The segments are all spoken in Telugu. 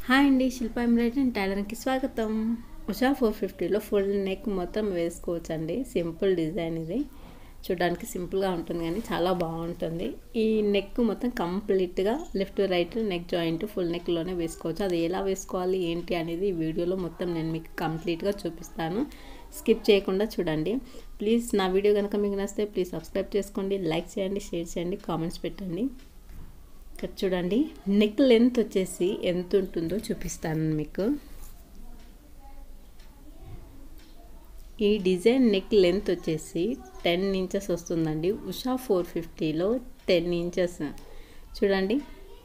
హాయ్ అండి శిల్ప ఎంబ్రాయిడరీ అండ్ టైలరింగ్కి స్వాగతం ఉషా ఫోర్ ఫిఫ్టీలో ఫుల్ నెక్ మొత్తం వేసుకోవచ్చు అండి సింపుల్ డిజైన్ ఇది చూడడానికి సింపుల్గా ఉంటుంది కానీ చాలా బాగుంటుంది ఈ నెక్ మొత్తం కంప్లీట్గా left right neck joint full నెక్లోనే వేసుకోవచ్చు అది ఎలా వేసుకోవాలి ఏంటి అనేది ఈ వీడియోలో మొత్తం నేను మీకు కంప్లీట్గా చూపిస్తాను స్కిప్ చేయకుండా చూడండి ప్లీజ్ నా వీడియో కనుక మీకు నచ్చితే ప్లీజ్ సబ్స్క్రైబ్ చేసుకోండి లైక్ చేయండి షేర్ చేయండి కామెంట్స్ పెట్టండి ఇక్కడ చూడండి నెక్ లెంత్ వచ్చేసి ఎంత ఉంటుందో చూపిస్తాను మీకు ఈ డిజైన్ నెక్ లెంత్ వచ్చేసి టెన్ ఇంచెస్ వస్తుందండి ఉషా ఫోర్ ఫిఫ్టీలో టెన్ ఇంచెస్ చూడండి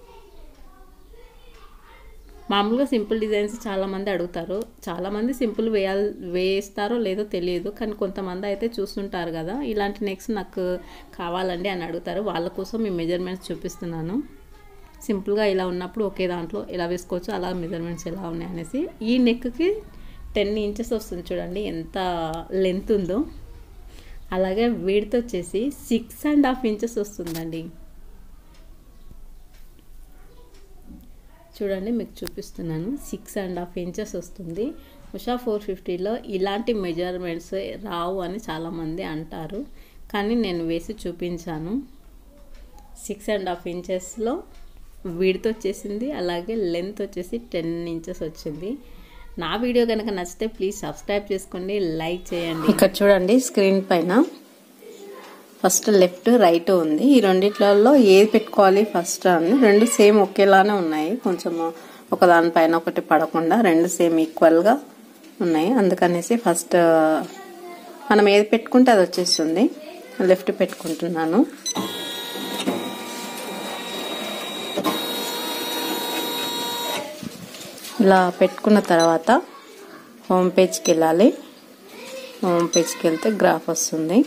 మామూలుగా సింపుల్ డిజైన్స్ చాలామంది అడుగుతారు చాలామంది సింపుల్ వేయాలి వేస్తారో లేదో తెలియదు కానీ కొంతమంది అయితే చూస్తుంటారు కదా ఇలాంటి నెక్స్ట్ నాకు కావాలండి అని అడుగుతారు వాళ్ళ కోసం ఈ మెజర్మెంట్స్ చూపిస్తున్నాను సింపుల్గా ఇలా ఉన్నప్పుడు ఒకే దాంట్లో ఎలా వేసుకోవచ్చు అలా మెజర్మెంట్స్ ఎలా ఉన్నాయి అనేసి ఈ నెక్కి టెన్ ఇంచెస్ వస్తుంది చూడండి ఎంత లెంత్ ఉందో అలాగే వీడితో వచ్చేసి సిక్స్ అండ్ హాఫ్ ఇంచెస్ వస్తుందండి చూడండి మీకు చూపిస్తున్నాను సిక్స్ అండ్ హాఫ్ ఇంచెస్ వస్తుంది ఉషా ఫోర్ ఫిఫ్టీలో ఇలాంటి మెజర్మెంట్స్ రావు అని చాలామంది అంటారు కానీ నేను వేసి చూపించాను సిక్స్ అండ్ హాఫ్ ఇంచెస్లో విడ్త్ వచ్చేసింది అలాగే లెంత్ వచ్చేసి టెన్ ఇంచెస్ వచ్చింది నా వీడియో కనుక నచ్చితే ప్లీజ్ సబ్స్క్రైబ్ చేసుకోండి లైక్ చేయండి ఇక్కడ చూడండి స్క్రీన్ పైన ఫస్ట్ లెఫ్ట్ రైట్ ఉంది ఈ రెండిట్లలో ఏది పెట్టుకోవాలి ఫస్ట్ అని రెండు సేమ్ ఒకేలానే ఉన్నాయి కొంచెం ఒక దానిపైన ఒకటి పడకుండా రెండు సేమ్ ఈక్వల్గా ఉన్నాయి అందుకనేసి ఫస్ట్ మనం ఏది పెట్టుకుంటే అది వచ్చేస్తుంది లెఫ్ట్ పెట్టుకుంటున్నాను ఇలా పెట్టుకున్న తర్వాత హోమ్ పేజ్కి వెళ్ళాలి హోమ్ పేజ్కి వెళ్తే గ్రాఫ్ వస్తుంది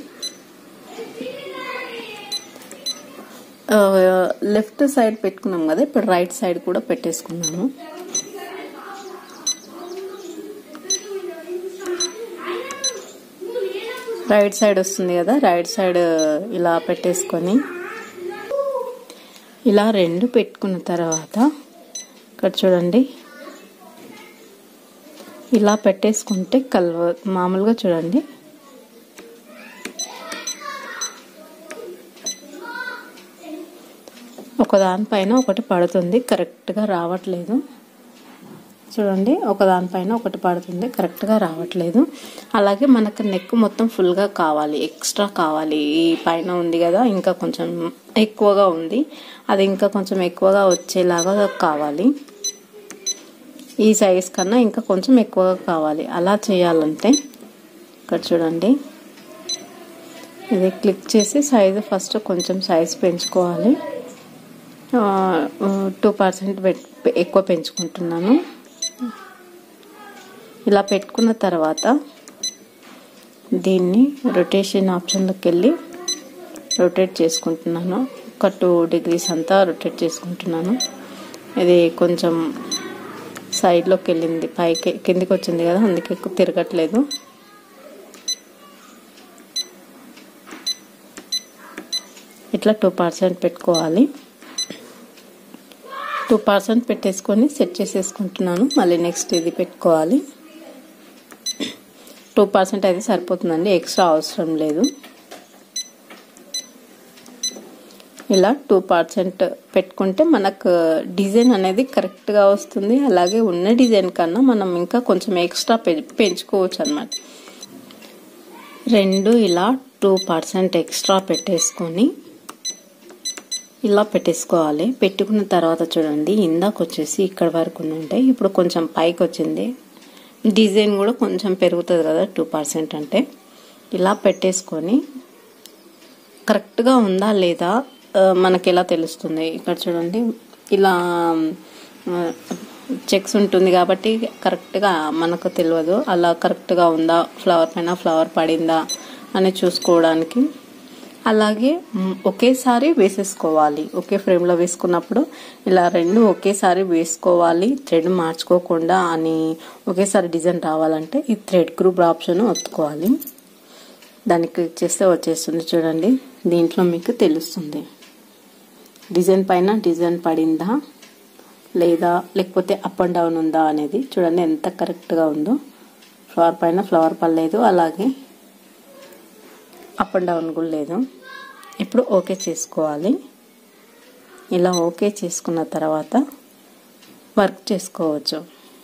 లెఫ్ట్ సైడ్ పెట్టుకున్నాం కదా ఇప్పుడు రైట్ సైడ్ కూడా పెట్టేసుకున్నాను రైట్ సైడ్ వస్తుంది కదా రైట్ సైడ్ ఇలా పెట్టేసుకొని ఇలా రెండు పెట్టుకున్న తర్వాత ఇక్కడ చూడండి ఇలా పెట్టేసుకుంటే కలవ మామూలుగా చూడండి ఒకదానిపైన ఒకటి పడుతుంది కరెక్ట్గా రావట్లేదు చూడండి ఒకదానిపైన ఒకటి పడుతుంది కరెక్ట్గా రావట్లేదు అలాగే మనకు నెక్ మొత్తం ఫుల్గా కావాలి ఎక్స్ట్రా కావాలి ఈ పైన ఉంది కదా ఇంకా కొంచెం ఎక్కువగా ఉంది అది ఇంకా కొంచెం ఎక్కువగా వచ్చేలాగా కావాలి ఈ సైజ్ కన్నా ఇంకా కొంచెం ఎక్కువగా కావాలి అలా చేయాలంటే ఇక్కడ చూడండి ఇది క్లిక్ చేసి సైజు ఫస్ట్ కొంచెం సైజ్ పెంచుకోవాలి టూ పర్సెంట్ ఎక్కువ పెంచుకుంటున్నాను ఇలా పెట్టుకున్న తర్వాత దీన్ని రొటేషన్ ఆప్షన్లోకి వెళ్ళి రొటేట్ చేసుకుంటున్నాను ఒక టూ డిగ్రీస్ అంతా రొటేట్ చేసుకుంటున్నాను ఇది కొంచెం సైడ్లోకి వెళ్ళింది పైకి కిందికి వచ్చింది కదా అందుకే ఎక్కువ తిరగట్లేదు ఇట్లా టూ పర్సెంట్ పెట్టుకోవాలి టూ పర్సెంట్ పెట్టేసుకొని సెట్ చేసేసుకుంటున్నాను మళ్ళీ నెక్స్ట్ ఇది పెట్టుకోవాలి టూ పర్సెంట్ అయితే సరిపోతుందండి ఎక్స్ట్రా అవసరం లేదు ఇలా టూ పర్సెంట్ పెట్టుకుంటే మనకు డిజైన్ అనేది కరెక్ట్గా వస్తుంది అలాగే ఉన్న డిజైన్ కన్నా మనం ఇంకా కొంచెం ఎక్స్ట్రా పెంచుకోవచ్చు అనమాట రెండు ఇలా టూ పర్సెంట్ ఎక్స్ట్రా పెట్టేసుకొని ఇలా పెట్టేసుకోవాలి పెట్టుకున్న తర్వాత చూడండి ఇందాక వచ్చేసి ఇక్కడ వరకు ఉంటాయి ఇప్పుడు కొంచెం పైకి వచ్చింది డిజైన్ కూడా కొంచెం పెరుగుతుంది కదా టూ పర్సెంట్ అంటే ఇలా పెట్టేసుకొని కరెక్ట్గా ఉందా లేదా మనకి ఎలా తెలుస్తుంది ఇక్కడ చూడండి ఇలా చెక్స్ ఉంటుంది కాబట్టి కరెక్ట్గా మనకు తెలియదు అలా కరెక్ట్గా ఉందా ఫ్లవర్ పైన ఫ్లవర్ పడిందా అని చూసుకోవడానికి అలాగే ఒకేసారి వేసేసుకోవాలి ఒకే ఫ్రేమ్లో వేసుకున్నప్పుడు ఇలా రెండు ఒకేసారి వేసుకోవాలి థ్రెడ్ మార్చుకోకుండా అని ఒకేసారి డిజైన్ రావాలంటే ఈ థ్రెడ్ గ్రూప్ ఆప్షన్ ఒత్తుకోవాలి దాన్ని క్లిక్ చేస్తే వచ్చేస్తుంది చూడండి దీంట్లో మీకు తెలుస్తుంది డిజైన్ పైన డిజైన్ పడిందా లేదా లేకపోతే అప్ అండ్ డౌన్ ఉందా అనేది చూడండి ఎంత కరెక్ట్గా ఉందో ఫ్లవర్ పైన ఫ్లవర్ పర్లేదు అలాగే అప్ అండ్ డౌన్ కూడా లేదు ఇప్పుడు ఓకే చేసుకోవాలి ఇలా ఓకే చేసుకున్న తర్వాత వర్క్ చేసుకోవచ్చు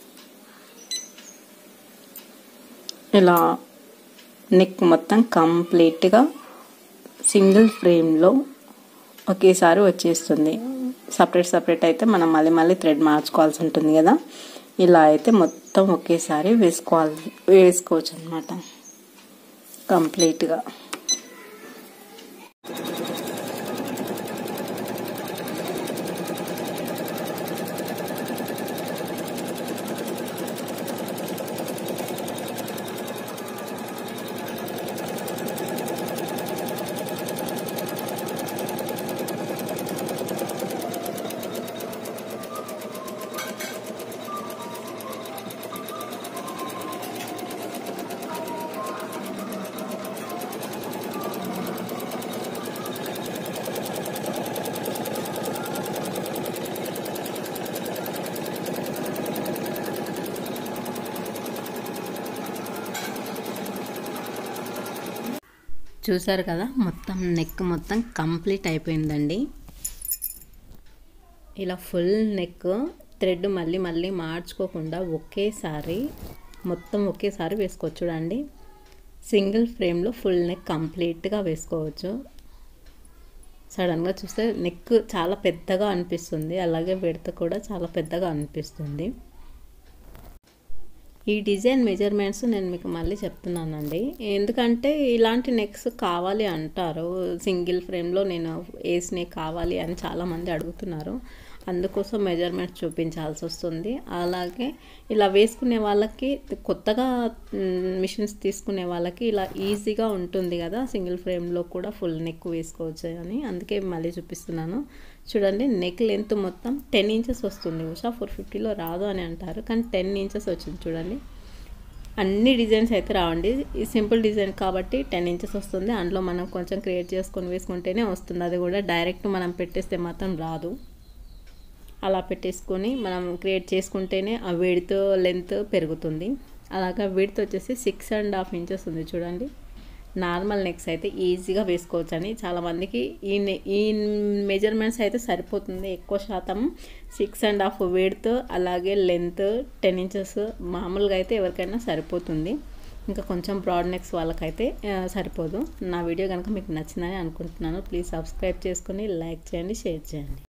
ఇలా నెక్ మొత్తం కంప్లీట్గా సింగిల్ ఫ్రేమ్లో ఒకేసారి వచ్చేస్తుంది సపరేట్ సపరేట్ అయితే మనం మళ్ళీ మళ్ళీ థ్రెడ్ మార్చుకోవాల్సి ఉంటుంది కదా ఇలా అయితే మొత్తం ఒకేసారి వేసుకోవాలి వేసుకోవచ్చు అనమాట కంప్లీట్గా చూసారు కదా మొత్తం నెక్ మొత్తం కంప్లీట్ అయిపోయిందండి ఇలా ఫుల్ నెక్ థ్రెడ్ మళ్ళీ మళ్ళీ మార్చుకోకుండా ఒకేసారి మొత్తం ఒకేసారి వేసుకోవచ్చు చూడండి సింగిల్ ఫ్రేమ్లో ఫుల్ నెక్ కంప్లీట్గా వేసుకోవచ్చు సడన్గా చూస్తే నెక్ చాలా పెద్దగా అనిపిస్తుంది అలాగే విడత కూడా చాలా పెద్దగా అనిపిస్తుంది ఈ డిజైన్ మెజర్మెంట్స్ నేను మీకు మళ్ళీ చెప్తున్నానండి ఎందుకంటే ఇలాంటి నెక్స్ కావాలి అంటారు సింగిల్ ఫ్రేమ్లో నేను వేసినవి కావాలి అని చాలామంది అడుగుతున్నారు అందుకోసం మెజర్మెంట్స్ చూపించాల్సి వస్తుంది అలాగే ఇలా వేసుకునే వాళ్ళకి కొత్తగా మిషన్స్ తీసుకునే వాళ్ళకి ఇలా ఈజీగా ఉంటుంది కదా సింగిల్ ఫ్రేమ్లో కూడా ఫుల్ నెక్ వేసుకోవచ్చు అని అందుకే మళ్ళీ చూపిస్తున్నాను చూడండి నెక్ లెంత్ మొత్తం టెన్ ఇంచెస్ వస్తుంది ఉషా ఫోర్ ఫిఫ్టీలో రాదు అని అంటారు కానీ టెన్ ఇంచెస్ వచ్చింది చూడండి అన్ని డిజైన్స్ అయితే రావండి ఈ సింపుల్ డిజైన్ కాబట్టి టెన్ ఇంచెస్ వస్తుంది అందులో మనం కొంచెం క్రియేట్ చేసుకొని వేసుకుంటేనే వస్తుంది అది కూడా డైరెక్ట్ మనం పెట్టేస్తే మాత్రం రాదు అలా పెట్టేసుకొని మనం క్రియేట్ చేసుకుంటేనే ఆ విడ్త్ లెంత్ పెరుగుతుంది అలాగా విడ్త్ వచ్చేసి సిక్స్ అండ్ హాఫ్ ఇంచెస్ ఉంది చూడండి నార్మల్ నెక్స్ అయితే ఈజీగా వేసుకోవచ్చు అని చాలామందికి ఈ ఈ మెజర్మెంట్స్ అయితే సరిపోతుంది ఎక్కువ శాతం సిక్స్ అండ్ హాఫ్ విడ్త్ అలాగే లెంత్ టెన్ ఇంచెస్ మామూలుగా అయితే ఎవరికైనా సరిపోతుంది ఇంకా కొంచెం బ్రాడ్ నెక్స్ వాళ్ళకైతే సరిపోదు నా వీడియో కనుక మీకు నచ్చిందని అనుకుంటున్నాను ప్లీజ్ సబ్స్క్రైబ్ చేసుకొని లైక్ చేయండి షేర్ చేయండి